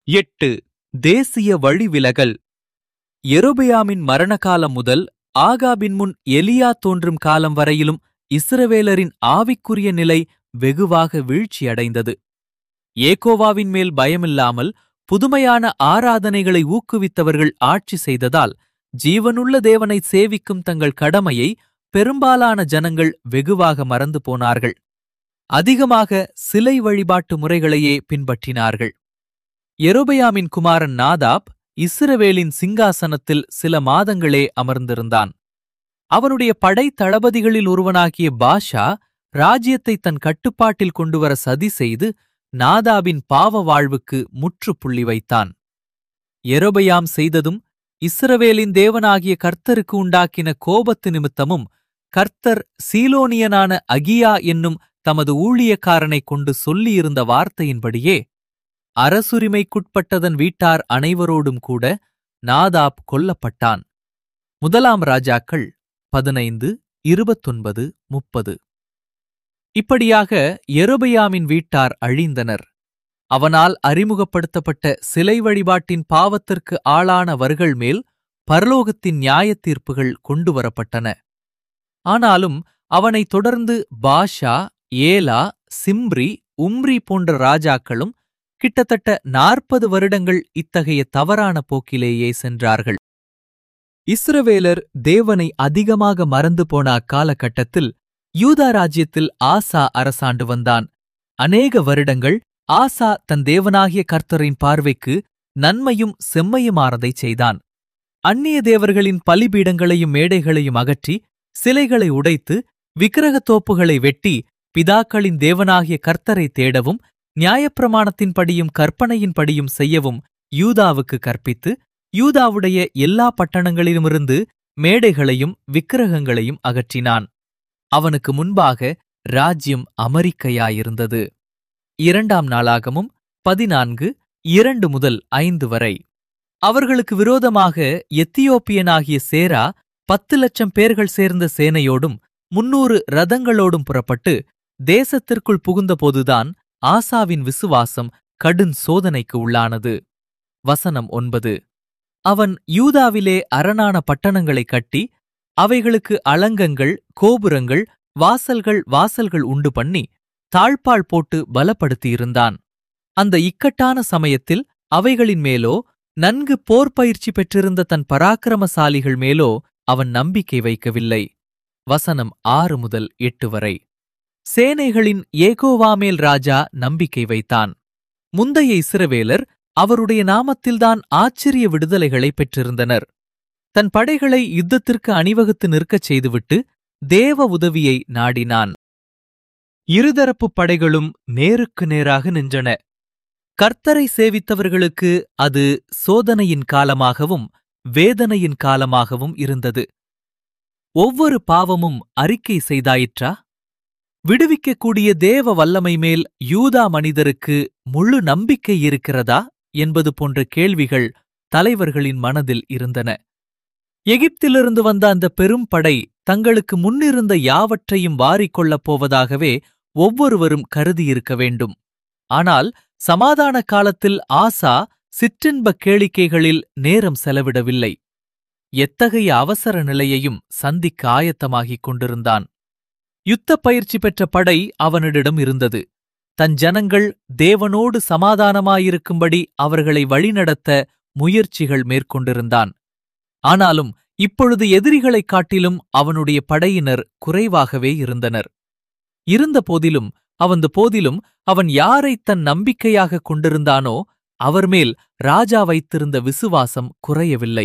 எட்டு தேசிய வழிவிலகல் எரோபெயாமின் மரணகாலம் முதல் ஆகாபின் முன் எலியா தோன்றும் காலம் வரையிலும் இஸ்ரவேலரின் ஆவிக்குரிய நிலை வெகுவாக வீழ்ச்சியடைந்தது ஏகோவாவின் மேல் பயமில்லாமல் புதுமையான ஆராதனைகளை ஊக்குவித்தவர்கள் ஆட்சி செய்ததால் ஜீவனுள்ள தேவனை சேவிக்கும் தங்கள் கடமையை பெரும்பாலான ஜனங்கள் வெகுவாக மறந்து போனார்கள் அதிகமாக சிலை வழிபாட்டு முறைகளையே பின்பற்றினார்கள் எரோபெயாமின் குமாரன் நாதாப் இஸ்ரவேலின் சிங்காசனத்தில் சில மாதங்களே அமர்ந்திருந்தான் அவனுடைய படை தளபதிகளில் ஒருவனாகிய பாஷா ராஜ்யத்தை தன் கட்டுப்பாட்டில் கொண்டுவர சதி செய்து நாதாபின் பாவ வாழ்வுக்கு முற்றுப்புள்ளி வைத்தான் எரோபெயாம் செய்ததும் இஸ்ரவேலின் தேவனாகிய கர்த்தருக்கு உண்டாக்கின கோபத்து நிமித்தமும் கர்த்தர் சீலோனியனான அகியா என்னும் தமது ஊழியக்காரனைக் கொண்டு சொல்லியிருந்த வார்த்தையின்படியே அரசுரிமைக்குட்பட்டதன் வீட்டார் அனைவரோடும் கூட நாதாப் கொல்லப்பட்டான் முதலாம் ராஜாக்கள் பதினைந்து இருபத்தொன்பது முப்பது இப்படியாக எரோபெயாமின் வீட்டார் அழிந்தனர் அவனால் அறிமுகப்படுத்தப்பட்ட சிலை வழிபாட்டின் பாவத்திற்கு ஆளானவர்கள் மேல் பரலோகத்தின் நியாயத் தீர்ப்புகள் கொண்டுவரப்பட்டன ஆனாலும் அவனைத் தொடர்ந்து பாஷா ஏலா சிம்ரி உம்ரி போன்ற ராஜாக்களும் கிட்டத்தட்ட நாற்பது வருடங்கள் இத்தகைய தவறான போக்கிலேயே சென்றார்கள் இஸ்ரவேலர் தேவனை அதிகமாக மறந்து போன அக்காலகட்டத்தில் யூதா ராஜ்யத்தில் ஆசா அரசாண்டு வந்தான் அநேக வருடங்கள் ஆசா தன் தேவனாகிய கர்த்தரின் பார்வைக்கு நன்மையும் செம்மையுமானதைச் செய்தான் அந்நிய தேவர்களின் பலிபீடங்களையும் மேடைகளையும் அகற்றி சிலைகளை உடைத்து விக்கிரகத் தோப்புகளை வெட்டி பிதாக்களின் தேவனாகிய கர்த்தரை தேடவும் நியாயப்பிரமாணத்தின்படியும் கற்பனையின்படியும் செய்யவும் யூதாவுக்கு கற்பித்து யூதாவுடைய எல்லா பட்டணங்களிலுமிருந்து மேடைகளையும் விக்கிரகங்களையும் அகற்றினான் அவனுக்கு முன்பாக ராஜ்யம் அமெரிக்கையாயிருந்தது இரண்டாம் நாளாகமும் பதினான்கு இரண்டு முதல் ஐந்து வரை அவர்களுக்கு விரோதமாக எத்தியோப்பியனாகிய சேரா பத்து லட்சம் பேர்கள் சேர்ந்த சேனையோடும் முன்னூறு ரதங்களோடும் புறப்பட்டு தேசத்திற்குள் புகுந்தபோதுதான் ஆசாவின் விசுவாசம் கடும் சோதனைக்கு உள்ளானது வசனம் ஒன்பது அவன் யூதாவிலே அரணான பட்டணங்களைக் கட்டி அவைகளுக்கு அலங்கங்கள் கோபுரங்கள் வாசல்கள் வாசல்கள் உண்டு பண்ணி தாழ்பாள் போட்டு பலப்படுத்தியிருந்தான் அந்த இக்கட்டான சமயத்தில் அவைகளின் மேலோ நன்கு போர் பயிற்சி பெற்றிருந்த தன் பராக்கிரமசாலிகள் மேலோ அவன் நம்பிக்கை வைக்கவில்லை வசனம் ஆறு முதல் எட்டு வரை சேனைகளின் ஏகோவாமேல் ராஜா நம்பிக்கை வைத்தான் முந்தைய இஸ்ரவேலர் அவருடைய நாமத்தில்தான் ஆச்சரிய விடுதலைகளை பெற்றிருந்தனர் தன் படைகளை யுத்தத்திற்கு அணிவகுத்து நிற்கச் செய்துவிட்டு தேவ உதவியை நாடினான் இருதரப்பு படைகளும் நேருக்கு நேராக நின்றன கர்த்தரை சேவித்தவர்களுக்கு அது சோதனையின் காலமாகவும் வேதனையின் காலமாகவும் இருந்தது ஒவ்வொரு பாவமும் அறிக்கை செய்தாயிற்றா விடுவிக்கக்கூடிய தேவ வல்லமை மேல் யூதா மனிதருக்கு முழு நம்பிக்கை இருக்கிறதா என்பது போன்ற கேள்விகள் தலைவர்களின் மனதில் இருந்தன எகிப்திலிருந்து வந்த அந்த பெரும் படை தங்களுக்கு முன்னிருந்த யாவற்றையும் வாரிக்கொள்ளப் போவதாகவே ஒவ்வொருவரும் கருதியிருக்க வேண்டும் ஆனால் சமாதான காலத்தில் ஆசா சிற்றின்பக் கேளிக்கைகளில் நேரம் செலவிடவில்லை எத்தகைய அவசர நிலையையும் சந்திக்க ஆயத்தமாகிக் கொண்டிருந்தான் யுத்தப் பயிற்சி பெற்ற படை அவனிடம் இருந்தது தன் ஜனங்கள் தேவனோடு சமாதானமாயிருக்கும்படி அவர்களை வழிநடத்த முயற்சிகள் மேற்கொண்டிருந்தான் ஆனாலும் இப்பொழுது எதிரிகளைக் காட்டிலும் அவனுடைய படையினர் குறைவாகவே இருந்தனர் இருந்த போதிலும் அவந்த போதிலும் அவன் யாரை தன் நம்பிக்கையாக கொண்டிருந்தானோ அவர் மேல் ராஜா வைத்திருந்த விசுவாசம் குறையவில்லை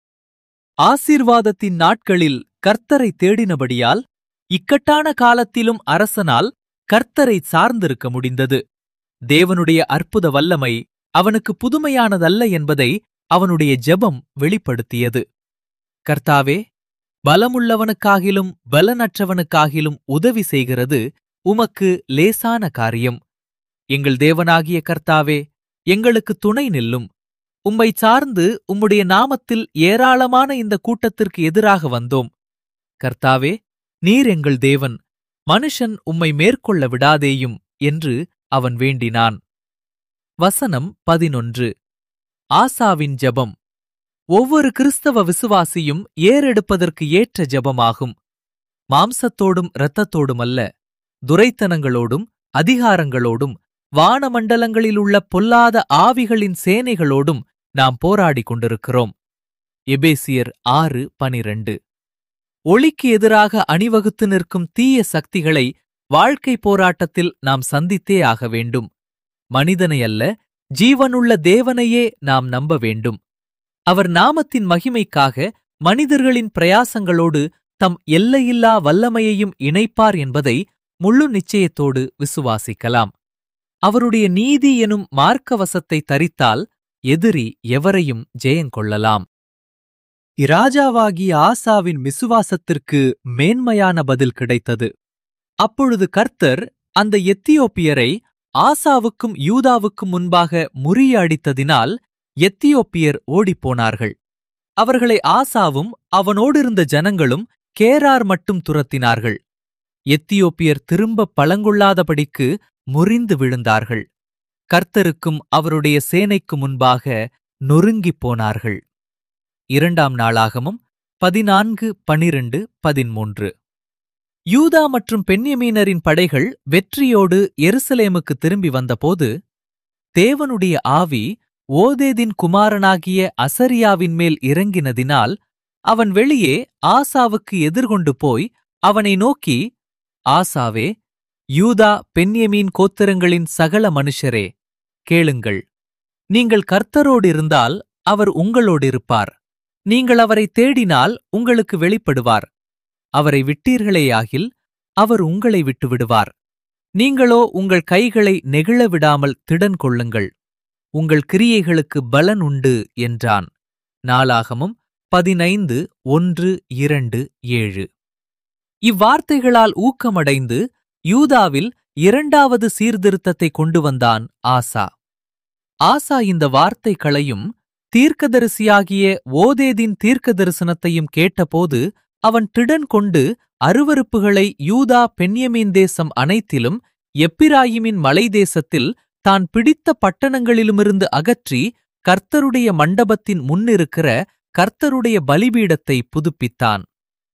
ஆசீர்வாதத்தின் நாட்களில் கர்த்தரை தேடினபடியால் இக்கட்டான காலத்திலும் அரசனால் கர்த்தரை சார்ந்திருக்க முடிந்தது தேவனுடைய அற்புத வல்லமை அவனுக்கு புதுமையானதல்ல என்பதை அவனுடைய ஜெபம் வெளிப்படுத்தியது கர்த்தாவே பலமுள்ளவனுக்காகிலும் பலனற்றவனுக்காகிலும் உதவி செய்கிறது உமக்கு லேசான காரியம் எங்கள் தேவனாகிய கர்த்தாவே எங்களுக்கு துணை நில்லும் உம்மை சார்ந்து உம்முடைய நாமத்தில் ஏராளமான இந்த கூட்டத்திற்கு எதிராக வந்தோம் கர்த்தாவே நீர் எங்கள் தேவன் மனுஷன் உம்மை மேற்கொள்ள விடாதேயும் என்று அவன் வேண்டினான் வசனம் பதினொன்று ஆசாவின் ஜெபம் ஒவ்வொரு கிறிஸ்தவ விசுவாசியும் ஏறெடுப்பதற்கு ஏற்ற ஜெபமாகும் மாம்சத்தோடும் இரத்தத்தோடும் அல்ல துரைத்தனங்களோடும் அதிகாரங்களோடும் வானமண்டலங்களிலுள்ள பொல்லாத ஆவிகளின் சேனைகளோடும் நாம் போராடிக் கொண்டிருக்கிறோம் எபேசியர் ஆறு பனிரண்டு ஒளிக்கு எதிராக அணிவகுத்து நிற்கும் தீய சக்திகளை வாழ்க்கை போராட்டத்தில் நாம் சந்தித்தே ஆக வேண்டும் மனிதனை அல்ல ஜீவனுள்ள தேவனையே நாம் நம்ப வேண்டும் அவர் நாமத்தின் மகிமைக்காக மனிதர்களின் பிரயாசங்களோடு தம் எல்லையில்லா வல்லமையையும் இணைப்பார் என்பதை முழு நிச்சயத்தோடு விசுவாசிக்கலாம் அவருடைய நீதி எனும் மார்க்கவசத்தை தரித்தால் எதிரி எவரையும் ஜெயங்கொள்ளலாம் இராஜாவாகிய ஆசாவின் விசுவாசத்திற்கு மேன்மையான பதில் கிடைத்தது அப்பொழுது கர்த்தர் அந்த எத்தியோப்பியரை ஆசாவுக்கும் யூதாவுக்கும் முன்பாக முறியடித்ததினால் எத்தியோப்பியர் ஓடிப்போனார்கள் அவர்களை ஆசாவும் அவனோடிருந்த ஜனங்களும் கேரார் மட்டும் துரத்தினார்கள் எத்தியோப்பியர் திரும்ப பழங்கொள்ளாதபடிக்கு முறிந்து விழுந்தார்கள் கர்த்தருக்கும் அவருடைய சேனைக்கு முன்பாக நொறுங்கிப் போனார்கள் இரண்டாம் நாளாகமும் பதினான்கு பனிரெண்டு பதிமூன்று யூதா மற்றும் பென்யமீனரின் படைகள் வெற்றியோடு எருசலேமுக்கு திரும்பி வந்தபோது தேவனுடைய ஆவி ஓதேதின் குமாரனாகிய அசரியாவின் மேல் இறங்கினதினால் அவன் வெளியே ஆசாவுக்கு எதிர்கொண்டு போய் அவனை நோக்கி ஆசாவே யூதா பென்யமீன் கோத்திரங்களின் சகல மனுஷரே கேளுங்கள் நீங்கள் கர்த்தரோடு இருந்தால் அவர் உங்களோடு இருப்பார் நீங்கள் அவரை தேடினால் உங்களுக்கு வெளிப்படுவார் அவரை விட்டீர்களேயாகில் அவர் உங்களை விட்டு விடுவார் நீங்களோ உங்கள் கைகளை நெகிழ விடாமல் திடன் கொள்ளுங்கள் உங்கள் கிரியைகளுக்கு பலன் உண்டு என்றான் நாளாகமும் பதினைந்து ஒன்று இரண்டு ஏழு இவ்வார்த்தைகளால் ஊக்கமடைந்து யூதாவில் இரண்டாவது சீர்திருத்தத்தை கொண்டு வந்தான் ஆசா ஆசா இந்த வார்த்தைகளையும் தீர்க்கதரிசியாகிய ஓதேதின் தீர்க்க தரிசனத்தையும் கேட்டபோது அவன் திடன் கொண்டு அருவருப்புகளை யூதா பென்யமீன் தேசம் அனைத்திலும் எப்பிராயிமின் மலை தேசத்தில் தான் பிடித்த பட்டணங்களிலுமிருந்து அகற்றி கர்த்தருடைய மண்டபத்தின் முன்னிருக்கிற கர்த்தருடைய பலிபீடத்தை புதுப்பித்தான்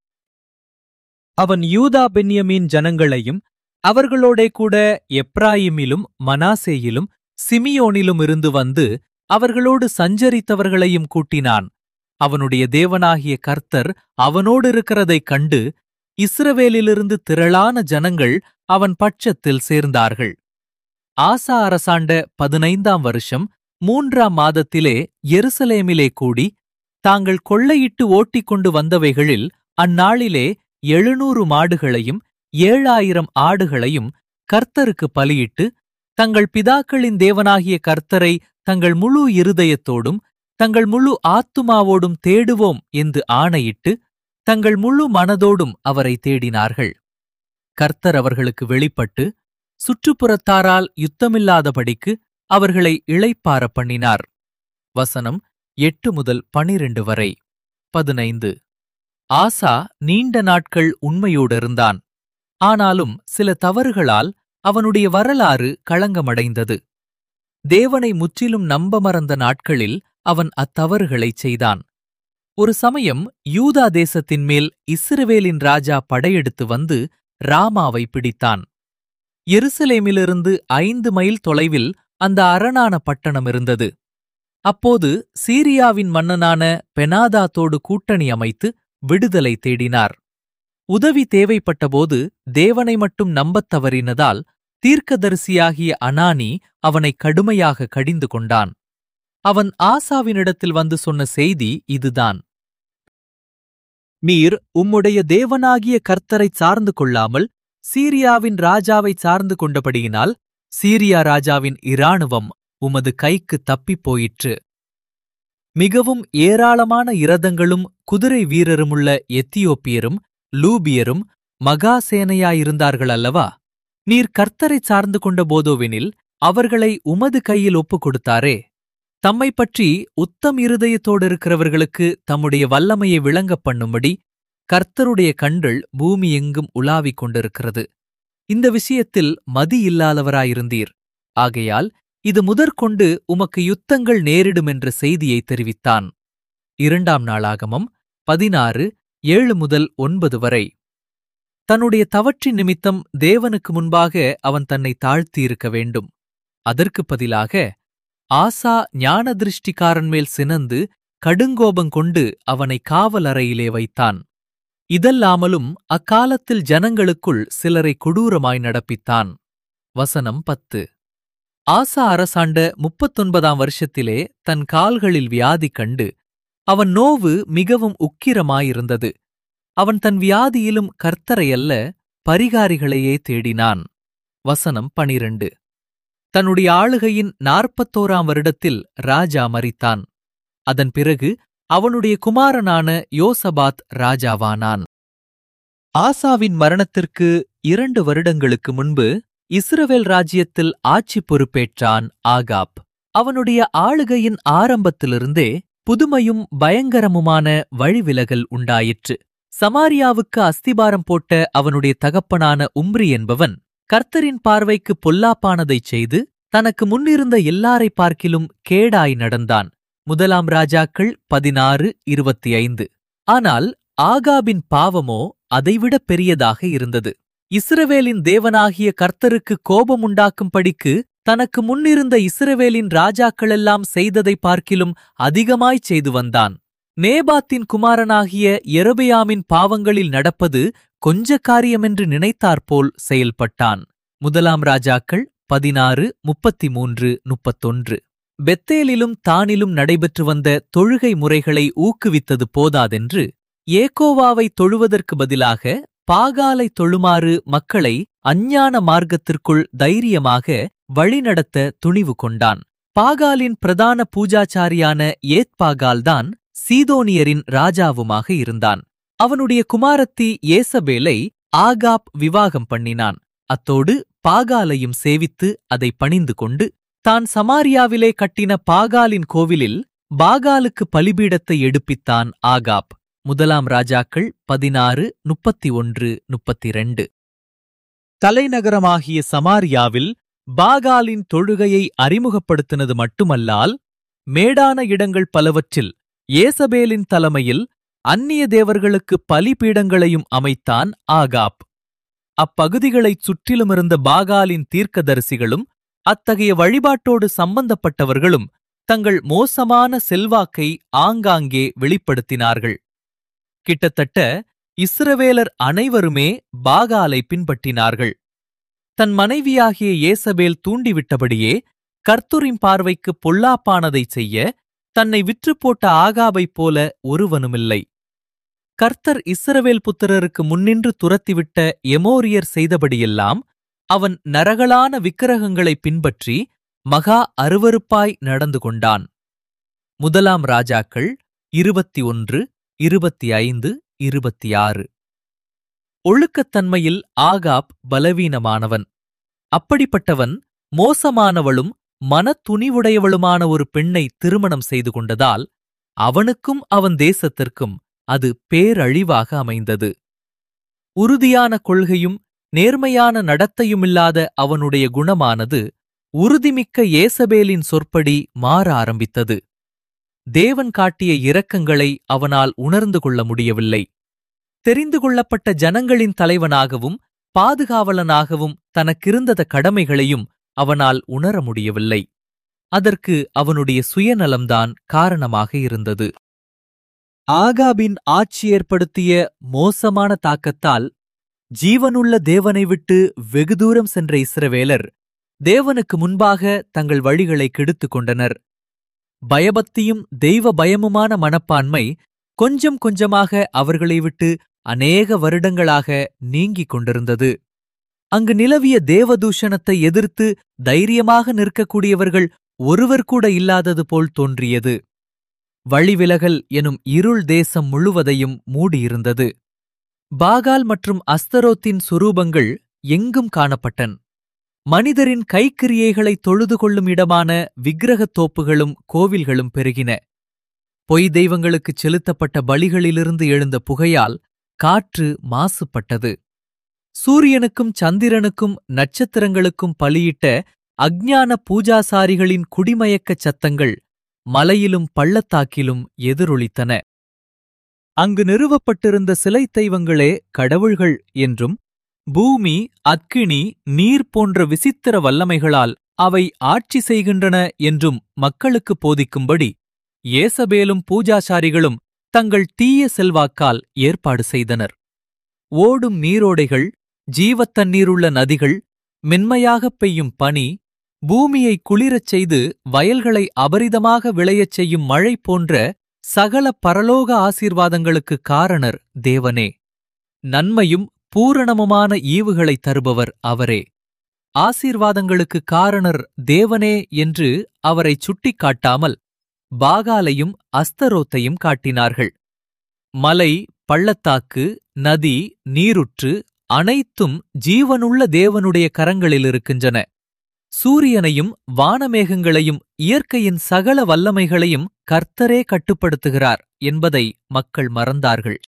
அவன் யூதா பென்யமீன் ஜனங்களையும் அவர்களோடே கூட எப்ராயிமிலும் மனாசேயிலும் சிமியோனிலும் இருந்து வந்து அவர்களோடு சஞ்சரித்தவர்களையும் கூட்டினான் அவனுடைய தேவனாகிய கர்த்தர் அவனோடு இருக்கிறதைக் கண்டு இஸ்ரவேலிலிருந்து திரளான ஜனங்கள் அவன் பட்சத்தில் சேர்ந்தார்கள் ஆசா அரசாண்ட பதினைந்தாம் வருஷம் மூன்றாம் மாதத்திலே எருசலேமிலே கூடி தாங்கள் கொள்ளையிட்டு ஓட்டிக் கொண்டு வந்தவைகளில் அந்நாளிலே எழுநூறு மாடுகளையும் ஏழாயிரம் ஆடுகளையும் கர்த்தருக்கு பலியிட்டு தங்கள் பிதாக்களின் தேவனாகிய கர்த்தரை தங்கள் முழு இருதயத்தோடும் தங்கள் முழு ஆத்துமாவோடும் தேடுவோம் என்று ஆணையிட்டு தங்கள் முழு மனதோடும் அவரை தேடினார்கள் கர்த்தர் அவர்களுக்கு வெளிப்பட்டு சுற்றுப்புறத்தாரால் யுத்தமில்லாதபடிக்கு அவர்களை இளைப்பார பண்ணினார் வசனம் எட்டு முதல் பனிரெண்டு வரை பதினைந்து ஆசா நீண்ட நாட்கள் உண்மையோடிருந்தான் ஆனாலும் சில தவறுகளால் அவனுடைய வரலாறு களங்கமடைந்தது தேவனை முற்றிலும் நம்ப மறந்த நாட்களில் அவன் அத்தவறுகளைச் செய்தான் ஒரு சமயம் யூதா தேசத்தின் மேல் இஸ்ரவேலின் ராஜா படையெடுத்து வந்து ராமாவை பிடித்தான் எருசலேமிலிருந்து ஐந்து மைல் தொலைவில் அந்த அரணான பட்டணம் இருந்தது அப்போது சீரியாவின் மன்னனான பெனாதாத்தோடு கூட்டணி அமைத்து விடுதலை தேடினார் உதவி தேவைப்பட்டபோது தேவனை மட்டும் நம்பத் தவறினதால் தீர்க்கதரிசியாகிய அனானி அவனை கடுமையாக கடிந்து கொண்டான் அவன் ஆசாவினிடத்தில் வந்து சொன்ன செய்தி இதுதான் நீர் உம்முடைய தேவனாகிய கர்த்தரைச் சார்ந்து கொள்ளாமல் சீரியாவின் ராஜாவைச் சார்ந்து கொண்டபடியினால் சீரியா ராஜாவின் இராணுவம் உமது கைக்கு தப்பிப் போயிற்று மிகவும் ஏராளமான இரதங்களும் குதிரை வீரருமுள்ள எத்தியோப்பியரும் லூபியரும் மகா சேனையாயிருந்தார்கள் அல்லவா நீர் கர்த்தரைச் சார்ந்து கொண்ட போதோவெனில் அவர்களை உமது கையில் ஒப்புக் கொடுத்தாரே தம்மை பற்றி உத்தம் இருதயத்தோடிருக்கிறவர்களுக்கு தம்முடைய வல்லமையை விளங்கப் பண்ணும்படி கர்த்தருடைய கண்கள் பூமி எங்கும் உலாவிக் கொண்டிருக்கிறது இந்த விஷயத்தில் மதி இல்லாதவராயிருந்தீர் ஆகையால் இது முதற்கொண்டு உமக்கு யுத்தங்கள் நேரிடும் என்ற செய்தியை தெரிவித்தான் இரண்டாம் நாளாகமம் பதினாறு ஏழு முதல் ஒன்பது வரை தன்னுடைய தவற்றின் நிமித்தம் தேவனுக்கு முன்பாக அவன் தன்னை தாழ்த்தியிருக்க வேண்டும் அதற்குப் பதிலாக ஆசா ஞான திருஷ்டிக்காரன் மேல் சினந்து கடுங்கோபங்கொண்டு அவனை காவல் அறையிலே வைத்தான் இதல்லாமலும் அக்காலத்தில் ஜனங்களுக்குள் சிலரை கொடூரமாய் நடப்பித்தான் வசனம் பத்து ஆசா அரசாண்ட முப்பத்தொன்பதாம் வருஷத்திலே தன் கால்களில் வியாதி கண்டு அவன் நோவு மிகவும் உக்கிரமாயிருந்தது அவன் தன் வியாதியிலும் கர்த்தரையல்ல பரிகாரிகளையே தேடினான் வசனம் பனிரண்டு தன்னுடைய ஆளுகையின் நாற்பத்தோராம் வருடத்தில் ராஜா மரித்தான் அதன் பிறகு அவனுடைய குமாரனான யோசபாத் ராஜாவானான் ஆசாவின் மரணத்திற்கு இரண்டு வருடங்களுக்கு முன்பு இஸ்ரவேல் ராஜ்யத்தில் ஆட்சி பொறுப்பேற்றான் ஆகாப் அவனுடைய ஆளுகையின் ஆரம்பத்திலிருந்தே புதுமையும் பயங்கரமுமான வழிவிலகல் உண்டாயிற்று சமாரியாவுக்கு அஸ்திபாரம் போட்ட அவனுடைய தகப்பனான உம்ரி என்பவன் கர்த்தரின் பார்வைக்கு பொல்லாப்பானதைச் செய்து தனக்கு முன்னிருந்த எல்லாரை பார்க்கிலும் கேடாய் நடந்தான் முதலாம் ராஜாக்கள் பதினாறு இருபத்தி ஐந்து ஆனால் ஆகாபின் பாவமோ அதைவிட பெரியதாக இருந்தது இஸ்ரவேலின் தேவனாகிய கர்த்தருக்கு கோபமுண்டாக்கும்படிக்கு தனக்கு முன்னிருந்த இஸ்ரவேலின் ராஜாக்களெல்லாம் செய்ததை பார்க்கிலும் அதிகமாய்ச் செய்து வந்தான் நேபாத்தின் குமாரனாகிய எரபெயாமின் பாவங்களில் நடப்பது கொஞ்ச காரியமென்று நினைத்தாற்போல் செயல்பட்டான் முதலாம் ராஜாக்கள் பதினாறு முப்பத்தி மூன்று முப்பத்தொன்று பெத்தேலிலும் தானிலும் நடைபெற்று வந்த தொழுகை முறைகளை ஊக்குவித்தது போதாதென்று ஏகோவாவை தொழுவதற்கு பதிலாக பாகாலை தொழுமாறு மக்களை அஞ்ஞான மார்க்கத்திற்குள் தைரியமாக வழிநடத்த துணிவு கொண்டான் பாகாலின் பிரதான பூஜாச்சாரியான ஏத்பாகால்தான் சீதோனியரின் ராஜாவுமாக இருந்தான் அவனுடைய குமாரத்தி ஏசபேலை ஆகாப் விவாகம் பண்ணினான் அத்தோடு பாகாலையும் சேவித்து அதை பணிந்து கொண்டு தான் சமாரியாவிலே கட்டின பாகாலின் கோவிலில் பாகாலுக்கு பலிபீடத்தை எடுப்பித்தான் ஆகாப் முதலாம் ராஜாக்கள் பதினாறு முப்பத்தி ஒன்று முப்பத்தி ரெண்டு தலைநகரமாகிய சமாரியாவில் பாகாலின் தொழுகையை அறிமுகப்படுத்தினது மட்டுமல்லால் மேடான இடங்கள் பலவற்றில் ஏசபேலின் தலைமையில் அந்நிய தேவர்களுக்கு பலிபீடங்களையும் அமைத்தான் ஆகாப் அப்பகுதிகளைச் சுற்றிலுமிருந்த பாகாலின் தீர்க்கதரிசிகளும் அத்தகைய வழிபாட்டோடு சம்பந்தப்பட்டவர்களும் தங்கள் மோசமான செல்வாக்கை ஆங்காங்கே வெளிப்படுத்தினார்கள் கிட்டத்தட்ட இஸ்ரவேலர் அனைவருமே பாகாலை பின்பற்றினார்கள் தன் மனைவியாகிய ஏசபேல் தூண்டிவிட்டபடியே கர்த்தரின் பார்வைக்கு பொல்லாப்பானதைச் செய்ய தன்னை விற்றுப்போட்ட ஆகாபைப் போல ஒருவனுமில்லை கர்த்தர் இஸ்ரவேல் புத்திரருக்கு முன்னின்று துரத்திவிட்ட எமோரியர் செய்தபடியெல்லாம் அவன் நரகலான விக்கிரகங்களை பின்பற்றி மகா அருவருப்பாய் நடந்து கொண்டான் முதலாம் ராஜாக்கள் இருபத்தி ஒன்று இருபத்தி ஐந்து இருபத்தி ஆறு ஒழுக்கத்தன்மையில் ஆகாப் பலவீனமானவன் அப்படிப்பட்டவன் மோசமானவளும் மனத்துணிவுடையவளுமான ஒரு பெண்ணை திருமணம் செய்து கொண்டதால் அவனுக்கும் அவன் தேசத்திற்கும் அது பேரழிவாக அமைந்தது உறுதியான கொள்கையும் நேர்மையான நடத்தையுமில்லாத அவனுடைய குணமானது உறுதிமிக்க ஏசபேலின் சொற்படி மாற ஆரம்பித்தது தேவன் காட்டிய இரக்கங்களை அவனால் உணர்ந்து கொள்ள முடியவில்லை தெரிந்து கொள்ளப்பட்ட ஜனங்களின் தலைவனாகவும் பாதுகாவலனாகவும் தனக்கிருந்தத கடமைகளையும் அவனால் உணர முடியவில்லை அதற்கு அவனுடைய சுயநலம்தான் காரணமாக இருந்தது ஆகாபின் ஆட்சி ஏற்படுத்திய மோசமான தாக்கத்தால் ஜீவனுள்ள தேவனை விட்டு வெகு தூரம் சென்ற இஸ்ரவேலர் தேவனுக்கு முன்பாக தங்கள் வழிகளை கெடுத்துக் கொண்டனர் பயபக்தியும் தெய்வ பயமுமான மனப்பான்மை கொஞ்சம் கொஞ்சமாக அவர்களை விட்டு அநேக வருடங்களாக நீங்கிக் கொண்டிருந்தது அங்கு நிலவிய தேவதூஷணத்தை எதிர்த்து தைரியமாக நிற்கக்கூடியவர்கள் ஒருவர் கூட இல்லாதது போல் தோன்றியது வழிவிலகல் எனும் இருள் தேசம் முழுவதையும் மூடியிருந்தது பாகால் மற்றும் அஸ்தரோத்தின் சுரூபங்கள் எங்கும் காணப்பட்டன் மனிதரின் கைக்கிரியைகளை தொழுது கொள்ளும் இடமான விக்கிரகத் தோப்புகளும் கோவில்களும் பெருகின பொய் தெய்வங்களுக்குச் செலுத்தப்பட்ட பலிகளிலிருந்து எழுந்த புகையால் காற்று மாசுபட்டது சூரியனுக்கும் சந்திரனுக்கும் நட்சத்திரங்களுக்கும் பலியிட்ட அஞ்ஞான பூஜாசாரிகளின் குடிமயக்கச் சத்தங்கள் மலையிலும் பள்ளத்தாக்கிலும் எதிரொலித்தன அங்கு நிறுவப்பட்டிருந்த சிலை தெய்வங்களே கடவுள்கள் என்றும் பூமி அக்கினி நீர் போன்ற விசித்திர வல்லமைகளால் அவை ஆட்சி செய்கின்றன என்றும் மக்களுக்கு போதிக்கும்படி ஏசபேலும் பூஜாசாரிகளும் தங்கள் தீய செல்வாக்கால் ஏற்பாடு செய்தனர் ஓடும் நீரோடைகள் ஜீவத்தண்ணீருள்ள நதிகள் மென்மையாகப் பெய்யும் பனி பூமியை குளிரச் செய்து வயல்களை அபரிதமாக விளையச் செய்யும் மழை போன்ற சகல பரலோக ஆசீர்வாதங்களுக்கு காரணர் தேவனே நன்மையும் பூரணமுமான ஈவுகளைத் தருபவர் அவரே ஆசீர்வாதங்களுக்கு காரணர் தேவனே என்று அவரை சுட்டிக்காட்டாமல் பாகாலையும் அஸ்தரோத்தையும் காட்டினார்கள் மலை பள்ளத்தாக்கு நதி நீருற்று அனைத்தும் ஜீவனுள்ள தேவனுடைய கரங்களில் இருக்கின்றன சூரியனையும் வானமேகங்களையும் இயற்கையின் சகல வல்லமைகளையும் கர்த்தரே கட்டுப்படுத்துகிறார் என்பதை மக்கள் மறந்தார்கள்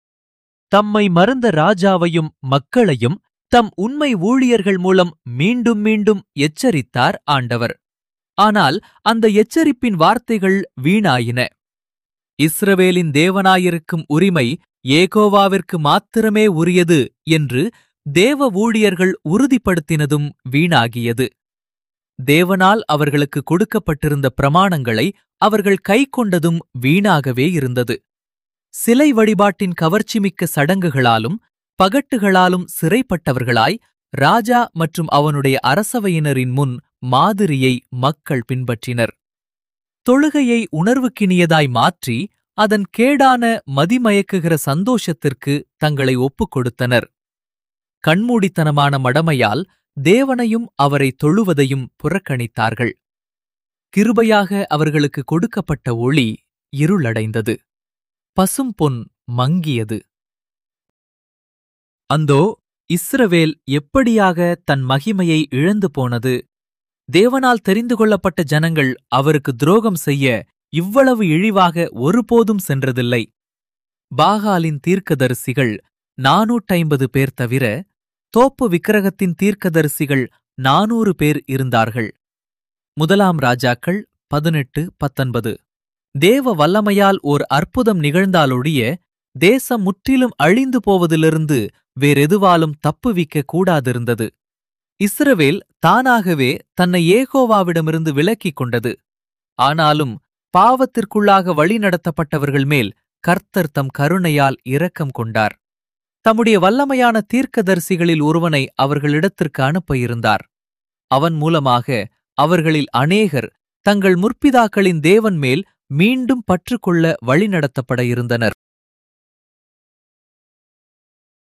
தம்மை மறந்த ராஜாவையும் மக்களையும் தம் உண்மை ஊழியர்கள் மூலம் மீண்டும் மீண்டும் எச்சரித்தார் ஆண்டவர் ஆனால் அந்த எச்சரிப்பின் வார்த்தைகள் வீணாயின இஸ்ரவேலின் தேவனாயிருக்கும் உரிமை ஏகோவாவிற்கு மாத்திரமே உரியது என்று தேவ ஊழியர்கள் உறுதிப்படுத்தினதும் வீணாகியது தேவனால் அவர்களுக்கு கொடுக்கப்பட்டிருந்த பிரமாணங்களை அவர்கள் கைக்கொண்டதும் வீணாகவே இருந்தது சிலை வழிபாட்டின் கவர்ச்சிமிக்க சடங்குகளாலும் பகட்டுகளாலும் சிறைப்பட்டவர்களாய் ராஜா மற்றும் அவனுடைய அரசவையினரின் முன் மாதிரியை மக்கள் பின்பற்றினர் தொழுகையை உணர்வுக்கினியதாய் மாற்றி அதன் கேடான மதிமயக்குகிற சந்தோஷத்திற்கு தங்களை ஒப்புக் கொடுத்தனர் கண்மூடித்தனமான மடமையால் தேவனையும் அவரை தொழுவதையும் புறக்கணித்தார்கள் கிருபையாக அவர்களுக்கு கொடுக்கப்பட்ட ஒளி இருளடைந்தது பசும்பொன் மங்கியது அந்தோ இஸ்ரவேல் எப்படியாக தன் மகிமையை இழந்து போனது தேவனால் தெரிந்து கொள்ளப்பட்ட ஜனங்கள் அவருக்கு துரோகம் செய்ய இவ்வளவு இழிவாக ஒருபோதும் சென்றதில்லை பாகாலின் தீர்க்கதரிசிகள் நாநூற்றைம்பது பேர் தவிர தோப்பு விக்கிரகத்தின் தீர்க்கதரிசிகள் நானூறு பேர் இருந்தார்கள் முதலாம் ராஜாக்கள் பதினெட்டு பத்தொன்பது தேவ வல்லமையால் ஓர் அற்புதம் நிகழ்ந்தாலொழிய தேசம் முற்றிலும் அழிந்து போவதிலிருந்து வேறெதுவாலும் தப்புவிக்க கூடாதிருந்தது இஸ்ரவேல் தானாகவே தன்னை ஏகோவாவிடமிருந்து விலக்கிக் கொண்டது ஆனாலும் பாவத்திற்குள்ளாக வழிநடத்தப்பட்டவர்கள் மேல் கர்த்தர் தம் கருணையால் இரக்கம் கொண்டார் தம்முடைய வல்லமையான தீர்க்கதரிசிகளில் ஒருவனை அவர்களிடத்திற்கு அனுப்ப இருந்தார் அவன் மூலமாக அவர்களில் அநேகர் தங்கள் முற்பிதாக்களின் தேவன் மேல் மீண்டும் பற்றுக்கொள்ள வழிநடத்தப்பட இருந்தனர்